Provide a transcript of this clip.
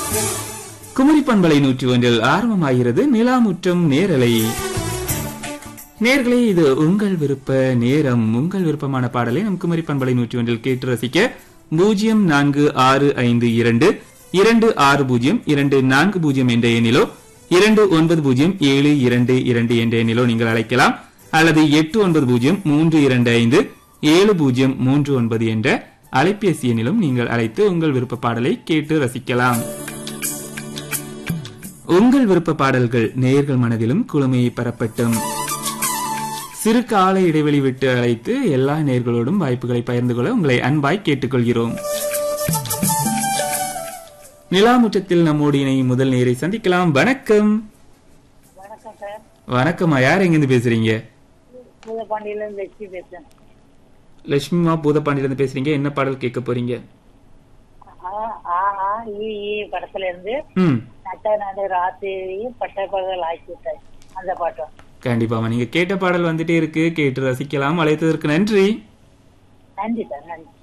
குமரி பண்பலை நூற்றி ஒன்றில் ஆரம்பமாகிறது நிலாமுற்றம் நேரலை நேர்களே இது உங்கள் விருப்ப நேரம் உங்கள் விருப்பமான பாடலை நம் குமரி பண்பலை நூற்றி ஒன்றில் கேட்டு ரசிக்க பூஜ்ஜியம் நான்கு ஆறு ஐந்து இரண்டு இரண்டு ஆறு பூஜ்ஜியம் இரண்டு நான்கு பூஜ்ஜியம் என்ற எண்ணிலோ இரண்டு ஒன்பது பூஜ்ஜியம் ஏழு இரண்டு இரண்டு என்ற எண்ணிலோ நீங்கள் அழைக்கலாம் அல்லது எட்டு ஒன்பது பூஜ்ஜியம் மூன்று இரண்டு ஐந்து ஏழு பூஜ்ஜியம் மூன்று ஒன்பது என்ற அலைபேசி எண்ணிலும் நீங்கள் அழைத்து உங்கள் விருப்ப பாடலை கேட்டு ரசிக்கலாம் உங்கள் விருப்ப பாடல்கள் நேயர்கள் மனதிலும் குழுமையை பெறப்பட்டும் சிறு கால இடைவெளி விட்டு அழைத்து எல்லா நேர்களோடும் வாய்ப்புகளை பகிர்ந்து கொள்ள உங்களை அன்பாய் கேட்டுக்கொள்கிறோம் நிலாமுற்றத்தில் நம்மோடு இணையும் முதல் நேரை சந்திக்கலாம் வணக்கம் வணக்கம் சார் வணக்கம்மா யார் எங்கிருந்து பேசுறீங்க பூதப்பாண்டியில இருந்து லட்சுமி பேசுறேன் லட்சுமிமா பூதப்பாண்டியிலிருந்து பேசுறீங்க என்ன பாடல் கேட்க போறீங்க ஆ ஆ ஆ ஈ ஈ படத்துல இருந்து ம் நட்ட நடு ராத்திரி பட்டை பகல் ஆக்கி விட்டாய் அந்த பாட்டம் கண்டிப்பாமா நீங்க கேட்ட பாடல் வந்துட்டே இருக்கு கேட்டு ரசிக்கலாம் அழைத்ததற்கு நன்றி நன்றி சார் நன்றி